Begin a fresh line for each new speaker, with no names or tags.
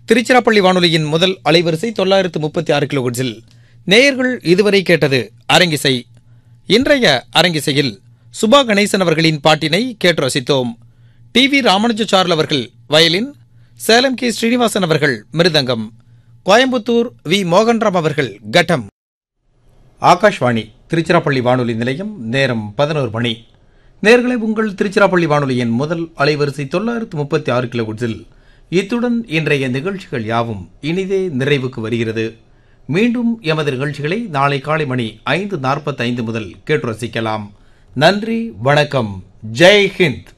திருச்சிராப்பள்ளி வானொலியின் முதல் அலைவரிசை தொள்ளாயிரத்து முப்பத்தி ஆறு கிலோஹெர்ட்ஸில் நேயர்கள் இதுவரை கேட்டது அரங்கிசை இன்றைய அரங்கிசையில் சுபா கணேசன் அவர்களின் பாட்டினை கேட்டு ரசித்தோம் டி வி ராமானுஜாச்சார்ல் அவர்கள் வயலின் சேலம் கே ஸ்ரீனிவாசன் அவர்கள் மிருதங்கம் கோயம்புத்தூர் வி மோகன்ராம் அவர்கள் கட்டம் ஆகாஷ்வாணி திருச்சிராப்பள்ளி வானொலி நிலையம் நேரம் பதினோரு மணி நேர்களை உங்கள் திருச்சிராப்பள்ளி வானொலியின் முதல் அலைவரிசை தொள்ளாயிரத்து முப்பத்தி ஆறு கிலோவுட்ஸில் இத்துடன் இன்றைய நிகழ்ச்சிகள் யாவும் இனிதே நிறைவுக்கு வருகிறது மீண்டும் எமது நிகழ்ச்சிகளை நாளை காலை மணி ஐந்து நாற்பத்தைந்து முதல் கேட்டு ரசிக்கலாம் நன்றி வணக்கம் ஜெய் ஹிந்த்